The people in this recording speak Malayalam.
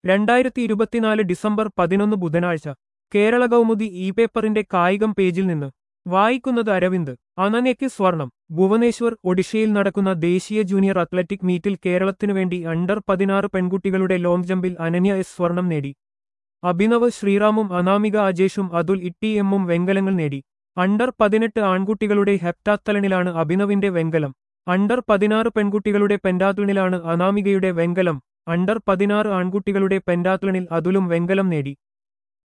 രണ്ടായിരത്തി ഇരുപത്തിനാല് ഡിസംബർ പതിനൊന്ന് ബുധനാഴ്ച കേരള കൗമുദി ഇ പേപ്പറിന്റെ കായികം പേജിൽ നിന്ന് വായിക്കുന്നത് അരവിന്ദ് അനന്യയ്ക്ക് സ്വർണം ഭുവനേശ്വർ ഒഡീഷയിൽ നടക്കുന്ന ദേശീയ ജൂനിയർ അത്ലറ്റിക് മീറ്റിൽ കേരളത്തിനു വേണ്ടി അണ്ടർ പതിനാറ് പെൺകുട്ടികളുടെ ലോങ് ജമ്പിൽ അനന്യ എസ് സ്വർണം നേടി അഭിനവ് ശ്രീറാമും അനാമിക അജേഷും അതുൽ ഇട്ടി എമ്മും വെങ്കലങ്ങൾ നേടി അണ്ടർ പതിനെട്ട് ആൺകുട്ടികളുടെ ഹെപ്റ്റാത്തലണിലാണ് അഭിനവിന്റെ വെങ്കലം അണ്ടർ പതിനാറ് പെൺകുട്ടികളുടെ പെൻഡാത്ലണിലാണ് അനാമികയുടെ വെങ്കലം അണ്ടർ പതിനാറ് ആൺകുട്ടികളുടെ പെൻഡാത്ലണിൽ അതുലും വെങ്കലം നേടി